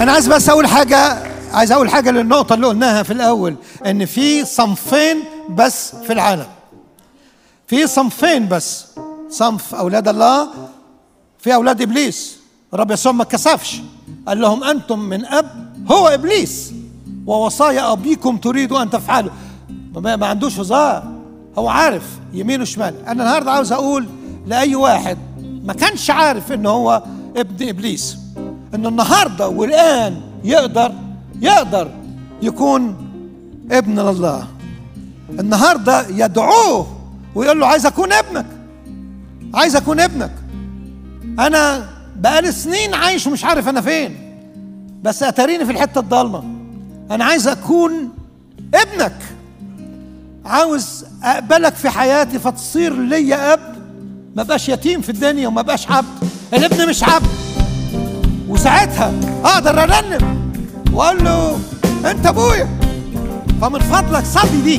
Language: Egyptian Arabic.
انا عايز بس اقول حاجه عايز اقول حاجه للنقطه اللي قلناها في الاول ان في صنفين بس في العالم في صنفين بس صنف اولاد الله في اولاد ابليس الرب يسوع ما كسفش قال لهم انتم من اب هو ابليس ووصايا ابيكم تريدوا ان تفعلوا ما, ما عندوش هزار هو عارف يمين وشمال انا النهارده عاوز اقول لاي واحد ما كانش عارف ان هو ابن ابليس انه النهارده والان يقدر يقدر يكون ابن لله النهارده يدعوه ويقول له عايز اكون ابنك عايز اكون ابنك انا بقالي سنين عايش ومش عارف انا فين بس اتاريني في الحته الضلمه انا عايز اكون ابنك عاوز اقبلك في حياتي فتصير ليا اب ما بقاش يتيم في الدنيا وما بقاش عبد الابن مش عبد وساعتها اقدر ارنم واقول له انت ابويا فمن فضلك صلي لي